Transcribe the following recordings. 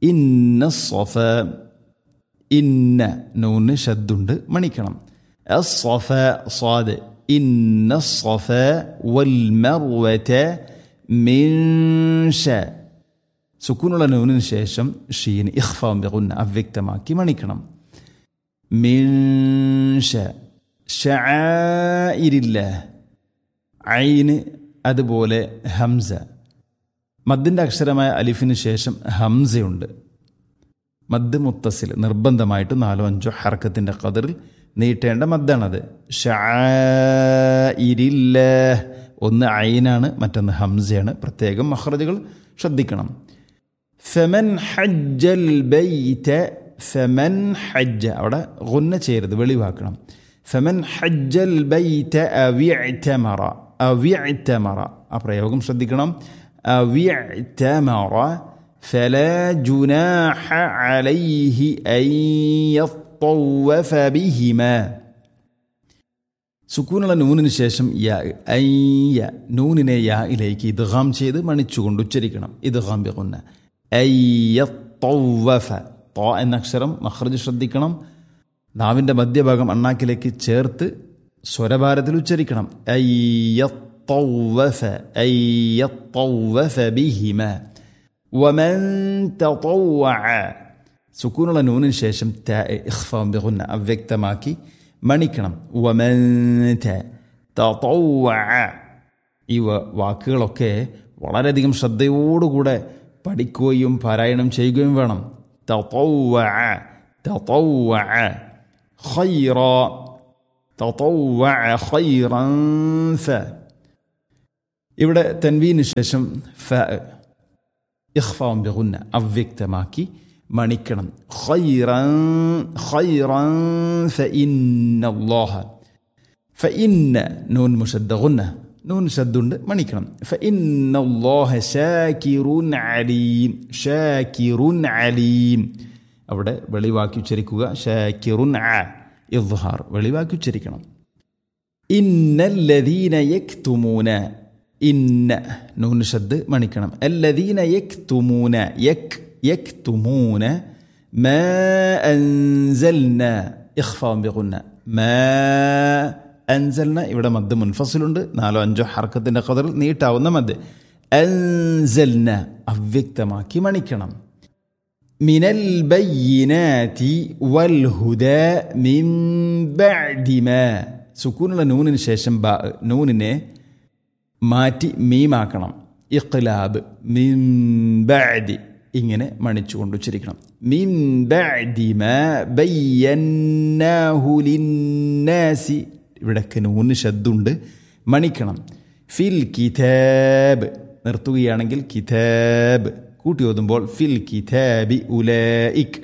ഇന്ന സൊഫ ഇന്ന നൂന് ഷദ്ദുണ്ട് മണിക്കണം الصف صاد إن الصفا والمروة من شاء സുക്കൂനുള്ള നൂനിന് ശേഷം ഷീന് ഇഖ്ഫാം ബിഗുന്ന അവ്യക്തമാക്കി മണിക്കണം മിൻഷ ഷായിരില്ല ഐന് അതുപോലെ ഹംസ മദ്ദിൻ്റെ അക്ഷരമായ അലിഫിന് ശേഷം ഹംസയുണ്ട് മദ് മുത്തസിൽ നിർബന്ധമായിട്ട് നാലോ അഞ്ചോ ഹർക്കത്തിൻ്റെ കതിറിൽ നീട്ടേണ്ട മദ്ദാണത് ഷായിരില്ല ഒന്ന് ഐനാണ് മറ്റൊന്ന് ഹംസയാണ് പ്രത്യേകം മഹ്റജുകൾ ശ്രദ്ധിക്കണം ഫെമൻ ഹജ്ജൽ ബൈറ്റ ഫെമൻ ഹജ്ജ അവിടെ ഗുന്ന ചെയ്യരുത് വെളിവാക്കണം ഫെമൻ ഹജ്ജൽ ബൈറ്റ അവിഅ്തമറ അവിഅ്തമറ ആ പ്രയോഗം ശ്രദ്ധിക്കണം അവിഅ്തമറ فلا جناح عليه أن يطوف بهما സുക്കൂനുള്ള നൂനിന് ശേഷം യാ അയ്യ നൂനിനെ യായിലേക്ക് ഇദ്ഗാം ചെയ്ത് മണിച്ചുകൊണ്ട് ഉച്ചരിക്കണം ഇദ്ഗാം ബിഗുന്ന അയ്യത്തൗവഫ തോ എന്ന അക്ഷരം മഹ്റജ് ശ്രദ്ധിക്കണം നാവിൻ്റെ മധ്യഭാഗം അണ്ണാക്കിലേക്ക് ചേർത്ത് സ്വരഭാരത്തിൽ ഉച്ചരിക്കണം അയ്യത്തൗവഫ അയ്യത്തൗവഫ ബിഹിമ വമൻ തطوع സുക്കൂനുള്ള നൂനിന് ശേഷം ത ഇഖ്ഫാം ബിഗുന്ന അവ്യക്തമാക്കി മണിക്കണം വമൻ തطوع ഈ വാക്കുകളൊക്കെ വളരെയധികം ശ്രദ്ധയോടുകൂടെ പഠിക്കുകയും പാരായണം ചെയ്യുകയും വേണം തطوع تطوع خيرا تطوع خيرا ف ഇവിടെ തൻവീന് ശേഷം ഫ ഇഖ്ഫാം ബിഗുന്ന അവ്യക്തമാക്കി മണിക്കണം ഖൈറൻ ഖൈറൻ ഫഇന്ന അല്ലാഹ ഫഇന്ന നൂൻ മുഷദ്ദ ഗുന്ന നൂൻ ഷദ്ദുണ്ട് മണിക്കണം ഫഇന്ന അല്ലാഹ ശാകിറുൻ അലീം ശാകിറുൻ അലീം അവിടെ വെളിവാക്കി ഉച്ചരിക്കുക ഷാക്കിറുൻ ആ ഇദ്ഹാർ വെളിവാക്കി ഉച്ചരിക്കണം ഇന്നല്ലദീന യക്തുമൂന ഇന്ന നൂൻ ഷദ് മണിക്കണം അല്ലദീന യക്തുമൂന യക് യക്തുമൂന മാ അൻസൽന ഇഖ്ഫാം ബിഗുന്ന മാ അൻസൽന ഇവിടെ മദ് മുൻഫസിലുണ്ട് നാലോ അഞ്ചോ ഹർക്കത്തിന്റെ കതറിൽ നീട്ടാവുന്ന മദ് അൻസൽന അവ്യക്തമാക്കി മണിക്കണം من البينات والهدى من بعد ما സുക്കൂനുള്ള നൂനിന് ശേഷം ബ നൂനിനെ മാറ്റി മീമാക്കണം ഇഖ്ലാബ് മിൻ ബഅദി ഇങ്ങനെ മണിച്ചുകൊണ്ട് ഉച്ചരിക്കണം മിൻ ബഅദി മാ ബയ്യന്നാഹു ലിന്നാസി ഇവിടൊക്കെ നൂന് ശബ്ദുണ്ട് മണിക്കണം ഫിൽ കിതാബ് നിർത്തുകയാണെങ്കിൽ കിതാബ് കൂട്ടി ഓതുമ്പോൾ ഫിൽ കിതാബി ഉലൈക്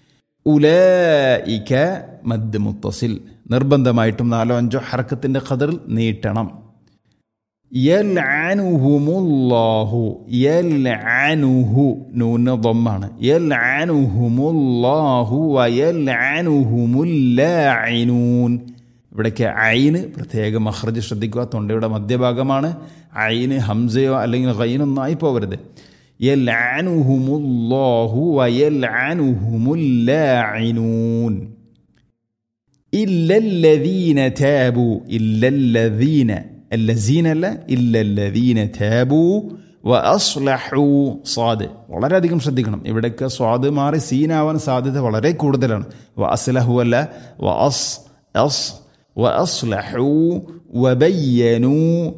ഉലൈക മദ് മുത്തസിൽ നിർബന്ധമായിട്ടും നാലോ അഞ്ചോ ഹർക്കത്തിന്റെ ഖദറിൽ നീട്ടണം യൽഅനുഹുമുല്ലാഹു യൽഅനുഹു നൂന് ضمാണ് യൽഅനുഹുമുല്ലാഹു വയൽഅനുഹുമുല്ലാഇനൂൻ ഇവിടേക്ക് ഐന് പ്രത്യേക മഹ്റജ് ശ്രദ്ധിക്കുക തൊണ്ടയുടെ മധ്യഭാഗമാണ് ഐന് ഹംസയോ അല്ലെങ്കിൽ ഗൈനൊന്നും ആയി പോകരുത് يلعنهم الله ويلعنهم اللاعنون إلا الذين تابوا إلا الذين الذين لا إلا الذين تابوا വഅസ്ലഹു സ്വാദ് വളരെയധികം ശ്രദ്ധിക്കണം ഇവിടേക്ക് സ്വാദ് മാറി സീനാവാൻ സാധ്യത വളരെ കൂടുതലാണ് വ അസ്ലഹു അല്ല വ അസ് അസ് വ അസ്ലഹു വബയ്യനു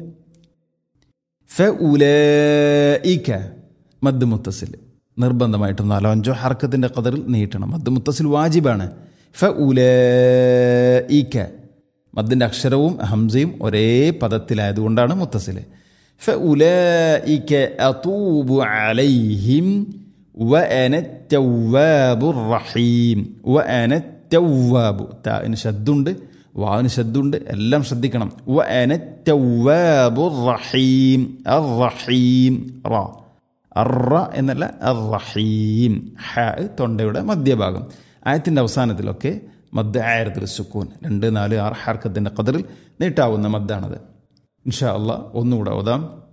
ഫഉലൈക മദ് മുത്തസിൽ നിർബന്ധമായിട്ടും നാലോ അഞ്ചോ ഹർക്കത്തിന്റെ കതറിൽ നീട്ടണം മദ് മുത്തസിൽ വാജിബാണ് ഫ ഉലീക മദ്ദിന്റെ അക്ഷരവും ഹംസയും ഒരേ പദത്തിലായതുകൊണ്ടാണ് മുത്തസിൽ ഫ ഉലീക അതൂബു അലൈഹിം وأنا التواب الرحيم وأنا التواب താന് ശബ്ദുണ്ട് വാവിന് ശബ്ദുണ്ട് എല്ലാം ശ്രദ്ധിക്കണം وأنا التواب الرحيم الرحيم റ അറ എന്നല്ല അറഹീം ഹ തൊണ്ടയുടെ മധ്യഭാഗം ആയത്തിൻ്റെ അവസാനത്തിലൊക്കെ മദ് ആയിരത്തിൽ സുക്കൂൻ രണ്ട് നാല് ആറ് ഹർക്കത്തിൻ്റെ കതറിൽ നീട്ടാവുന്ന മദ്ദാണത് ഇൻഷാ അള്ളാഹ് ഒന്നുകൂടെ ഓതാം